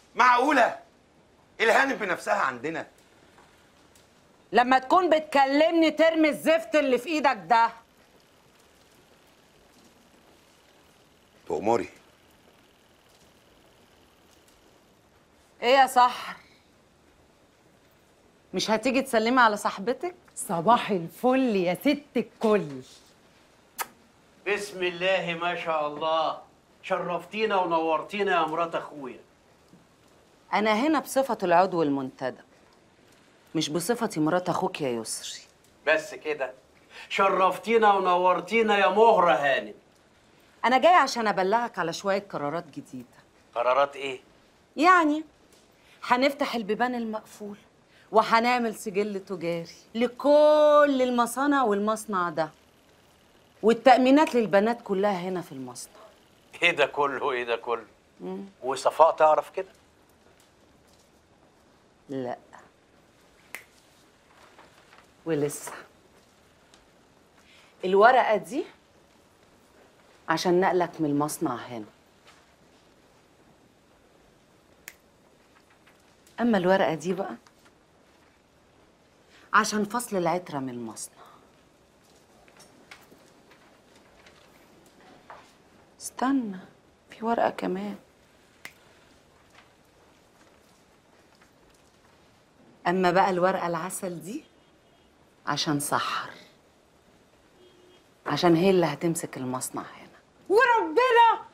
معقوله الهانم بنفسها عندنا لما تكون بتكلمني ترمي الزفت اللي في ايدك ده تأمري ايه يا سحر مش هتيجي تسلمي على صاحبتك صباح الفل يا ست الكل بسم الله ما شاء الله شرفتينا ونورتينا يا مرات اخويا انا هنا بصفة العضو المنتدب مش بصفتي مرات اخوك يا يسري بس كده شرفتينا ونورتينا يا مهرة هانم انا جاي عشان ابلغك على شوية قرارات جديدة قرارات ايه يعني هنفتح البيبان المقفول وهنعمل سجل تجاري لكل المصانع والمصنع ده والتأمينات للبنات كلها هنا في المصنع ايه ده كله ايه ده كله وصفاء تعرف كده لا ولسه الورقة دي عشان نقلك من المصنع هنا أما الورقة دي بقى عشان فصل العترة من المصنع استنى في ورقة كمان أما بقى الورقة العسل دي عشان سحر عشان هي اللي هتمسك المصنع هنا وربنا